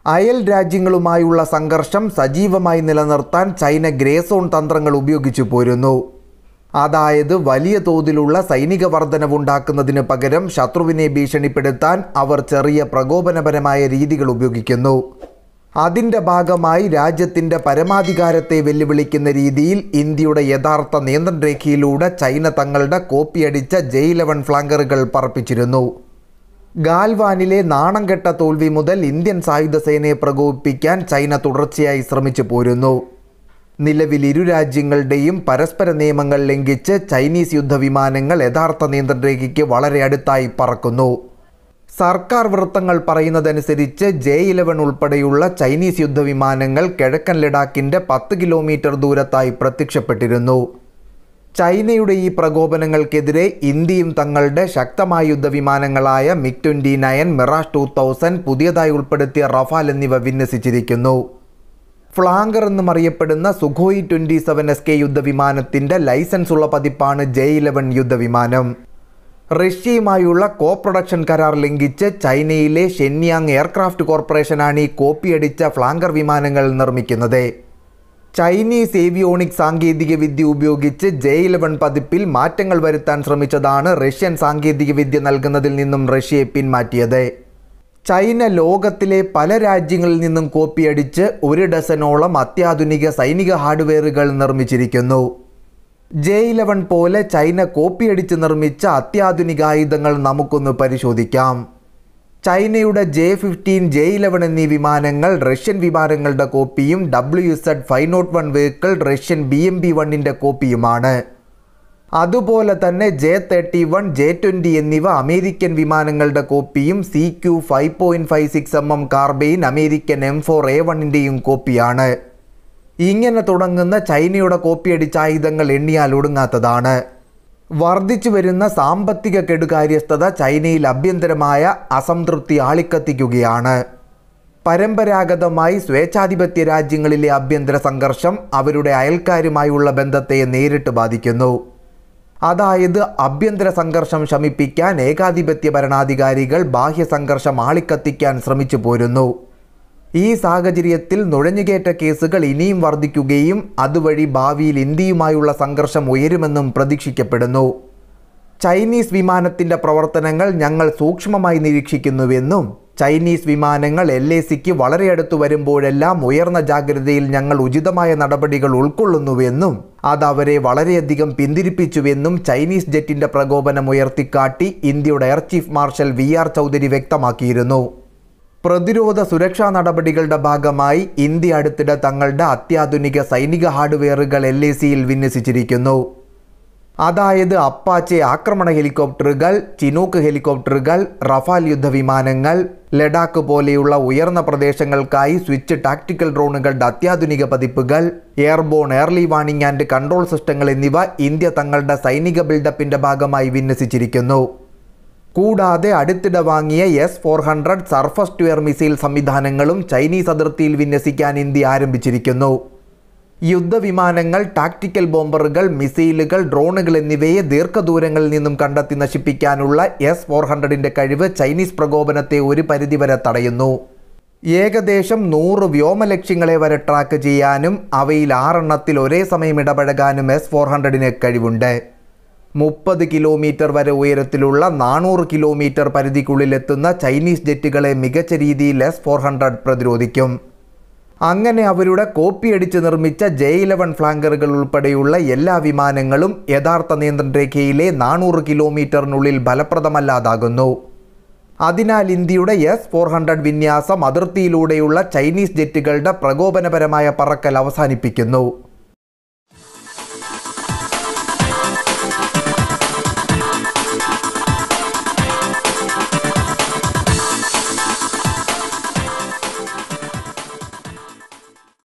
അയൽ രാജ്യങ്ങളുമായുള്ള സംഘർഷം സജീവമായി നിലനിർത്താൻ ചൈന ഗ്രേ സോൺ തന്ത്രങ്ങൾ ഉപയോഗിച്ചു പോരുന്നു അതായത് വലിയ തോതിലുള്ള സൈനിക വർധനവുണ്ടാക്കുന്നതിന് പകരം ശത്രുവിനെ ഭീഷണിപ്പെടുത്താൻ അവർ ചെറിയ പ്രകോപനപരമായ രീതികൾ ഉപയോഗിക്കുന്നു അതിൻ്റെ ഭാഗമായി രാജ്യത്തിൻ്റെ പരമാധികാരത്തെ വെല്ലുവിളിക്കുന്ന രീതിയിൽ ഇന്ത്യയുടെ യഥാർത്ഥ നിയന്ത്രണ രേഖയിലൂടെ ചൈന തങ്ങളുടെ കോപ്പിയടിച്ച ജെ ഇലവൻ ഫ്ലാങ്കറുകൾ പറപ്പിച്ചിരുന്നു ഗാൽവാനിലെ നാണംകെട്ട തോൽവി മുതൽ ഇന്ത്യൻ സായുധ സേനയെ പ്രകോപിപ്പിക്കാൻ ചൈന തുടർച്ചയായി ശ്രമിച്ചു പോരുന്നു നിലവിൽ ഇരു രാജ്യങ്ങളുടെയും പരസ്പര നിയമങ്ങൾ ലംഘിച്ച് ചൈനീസ് യുദ്ധവിമാനങ്ങൾ യഥാർത്ഥ നിയന്ത്രണ രേഖയ്ക്ക് വളരെ അടുത്തായി പറക്കുന്നു സർക്കാർ വൃത്തങ്ങൾ പറയുന്നതനുസരിച്ച് ജെ ഇലവൻ ഉൾപ്പെടെയുള്ള ചൈനീസ് യുദ്ധവിമാനങ്ങൾ കിഴക്കൻ ലഡാക്കിൻ്റെ പത്ത് കിലോമീറ്റർ ദൂരത്തായി പ്രത്യക്ഷപ്പെട്ടിരുന്നു ചൈനയുടെ ഈ പ്രകോപനങ്ങൾക്കെതിരെ ഇന്ത്യയും തങ്ങളുടെ ശക്തമായ യുദ്ധവിമാനങ്ങളായ MiG twenty nine Mirage two thousand പുതിയതായി ഉൾപ്പെടുത്തിയ റഫാൽ എന്നിവ വിന്യസിച്ചിരിക്കുന്നു ഫ്ലാങ്കർ എന്നും അറിയപ്പെടുന്ന Sukhoi twenty seven S K യുദ്ധവിമാനത്തിൻ്റെ ലൈസൻസ് ഉള്ള പതിപ്പാണ് ജെ ഇലവൻ യുദ്ധവിമാനം റഷ്യയുമായുള്ള കോ പ്രൊഡക്ഷൻ കരാർ ലംഘിച്ച് ചൈനയിലെ ഷെന്യാങ് എയർക്രാഫ്റ്റ് കോർപ്പറേഷനാണ് ഈ കോപ്പിയടിച്ച ഫ്ലാങ്കർ വിമാനങ്ങൾ നിർമ്മിക്കുന്നത് ചൈനീസ് ഏവിയോണിക് സാങ്കേതിക വിദ്യ ഉപയോഗിച്ച് ജെ ഇലവൻ പതിപ്പിൽ മാറ്റങ്ങൾ വരുത്താൻ ശ്രമിച്ചതാണ് റഷ്യൻ സാങ്കേതിക വിദ്യ നൽകുന്നതിൽ നിന്നും റഷ്യയെ പിന്മാറ്റിയത് ചൈന ലോകത്തിലെ പല രാജ്യങ്ങളിൽ നിന്നും കോപ്പിയടിച്ച് ഒരു ഡസനോളം അത്യാധുനിക സൈനിക ഹാർഡ്വെയറുകൾ നിർമ്മിച്ചിരിക്കുന്നു ജെ ഇലവൻ പോലെ ചൈന കോപ്പിയടിച്ച് നിർമ്മിച്ച അത്യാധുനിക ആയുധങ്ങൾ നമുക്കൊന്ന് പരിശോധിക്കാം ചൈനയുടെ ജെ ഫിഫ്റ്റീൻ ജെ ഇലവൻ എന്നീ വിമാനങ്ങൾ റഷ്യൻ വിമാനങ്ങളുടെ കോപ്പിയും W Z five nought one vehicle Russian B M B വണ്ണിൻ്റെ കോപ്പിയുമാണ് അതുപോലെ തന്നെ J thirty one J twenty എന്നിവ അമേരിക്കൻ വിമാനങ്ങളുടെ കോപ്പിയും C Q five point five six M M carbine American M four A വണ്ണിൻ്റെയും കോപ്പിയാണ് ഇങ്ങനെ തുടങ്ങുന്ന ചൈനയുടെ കോപ്പിയടിച്ച ആയുധങ്ങൾ എണ്ണിയാൽ ഒടുങ്ങാത്തതാണ് വർദ്ധിച്ചു വരുന്ന സാമ്പത്തിക കെടുകാര്യസ്ഥത ചൈനയിൽ ആഭ്യന്തരമായ അസംതൃപ്തി ആളിക്കത്തിക്കുകയാണ് പരമ്പരാഗതമായി സ്വേച്ഛാധിപത്യ രാജ്യങ്ങളിലെ ആഭ്യന്തര സംഘർഷം അവരുടെ അയൽക്കാരുമായുള്ള ബന്ധത്തെ നേരിട്ട് ബാധിക്കുന്നു അതായത് ആഭ്യന്തര സംഘർഷം ശമിപ്പിക്കാൻ ഏകാധിപത്യ ഭരണാധികാരികൾ ബാഹ്യ സംഘർഷം ആളിക്കത്തിക്കാൻ ശ്രമിച്ചു പോരുന്നു ഈ സാഹചര്യത്തിൽ നുഴഞ്ഞുകയറ്റ കേസുകൾ ഇനിയും വർദ്ധിക്കുകയും അതുവഴി ഭാവിയിൽ ഇന്ത്യയുമായുള്ള സംഘർഷം ഉയരുമെന്നും പ്രതീക്ഷിക്കപ്പെടുന്നു ചൈനീസ് വിമാനത്തിൻ്റെ പ്രവർത്തനങ്ങൾ ഞങ്ങൾ സൂക്ഷ്മമായി നിരീക്ഷിക്കുന്നുവെന്നും ചൈനീസ് വിമാനങ്ങൾ എൽ എ സിക്ക് വളരെ അടുത്ത് വരുമ്പോഴെല്ലാം ഉയർന്ന ജാഗ്രതയിൽ ഞങ്ങൾ ഉചിതമായ നടപടികൾ ഉൾക്കൊള്ളുന്നുവെന്നും അത് അവരെ വളരെയധികം പിന്തിരിപ്പിച്ചുവെന്നും ചൈനീസ് ജെറ്റിൻ്റെ പ്രകോപനം ഉയർത്തിക്കാട്ടി ഇന്ത്യയുടെ air chief marshal V R Chaudhari വ്യക്തമാക്കിയിരുന്നു പ്രതിരോധ സുരക്ഷാ നടപടികളുടെ ഭാഗമായി ഇന്ത്യ അടുത്തിടെ തങ്ങളുടെ അത്യാധുനിക സൈനിക ഹാർഡ്വെയറുകൾ എൽ എ സിയിൽ വിന്യസിച്ചിരിക്കുന്നു അതായത് അപ്പാച്ചെ ആക്രമണ ഹെലികോപ്റ്ററുകൾ ചിനൂക്ക് ഹെലികോപ്റ്ററുകൾ റഫാൽ യുദ്ധവിമാനങ്ങൾ ലഡാക്ക് പോലെയുള്ള ഉയർന്ന പ്രദേശങ്ങൾക്കായി സ്വിച്ച് ടാക്ടിക്കൽ ഡ്രോണുകളുടെ അത്യാധുനിക പതിപ്പുകൾ airborne early warning and control സിസ്റ്റങ്ങൾ എന്നിവ ഇന്ത്യ തങ്ങളുടെ സൈനിക ബിൽഡപ്പിന്റെ ഭാഗമായി വിന്യസിച്ചിരിക്കുന്നു കൂടാതെ അടുത്തിടെ വാങ്ങിയ S four hundred surface to air missile സംവിധാനങ്ങളും ചൈനീസ് അതിർത്തിയിൽ വിന്യസിക്കാൻ ഇന്ത്യ ആരംഭിച്ചിരിക്കുന്നു യുദ്ധവിമാനങ്ങൾ ടാക്ടിക്കൽ ബോംബറുകൾ മിസൈലുകൾ ഡ്രോണുകൾ എന്നിവയെ ദീർഘദൂരങ്ങളിൽ നിന്നും കണ്ടെത്തി നശിപ്പിക്കാനുള്ള എസ് ഫോർ ഹൺഡ്രഡിൻ്റെ കഴിവ് ചൈനീസ് പ്രകോപനത്തെ ഒരു പരിധിവരെ തടയുന്നു ഏകദേശം നൂറ് വ്യോമലക്ഷ്യങ്ങളെ വരെ ട്രാക്ക് ചെയ്യാനും അവയിൽ ആറെണ്ണത്തിൽ ഒരേ സമയം ഇടപഴകാനും എസ് ഫോർ ഹൺഡ്രഡിന് കഴിവുണ്ട് മുപ്പത് കിലോമീറ്റർ വരെ ഉയരത്തിലുള്ള നാനൂറ് കിലോമീറ്റർ പരിധിക്കുള്ളിലെത്തുന്ന ചൈനീസ് ജെറ്റുകളെ മികച്ച രീതിയിൽ എസ് ഫോർ ഹൺഡ്രഡ് പ്രതിരോധിക്കും അങ്ങനെ അവരുടെ കോപ്പിയടിച്ച് നിർമ്മിച്ച ജെ ഇലവൻ ഫ്ലാങ്കറുകൾ ഉൾപ്പെടെയുള്ള എല്ലാ വിമാനങ്ങളും യഥാർത്ഥ നിയന്ത്രണ രേഖയിലെ നാനൂറ് കിലോമീറ്ററിനുള്ളിൽ ഫലപ്രദമല്ലാതാകുന്നു അതിനാൽ ഇന്ത്യയുടെ എസ് ഫോർ ഹൺഡ്രഡ് വിന്യാസം അതിർത്തിയിലൂടെയുള്ള ചൈനീസ് ജെറ്റുകളുടെ പ്രകോപനപരമായ പറക്കൽ അവസാനിപ്പിക്കുന്നു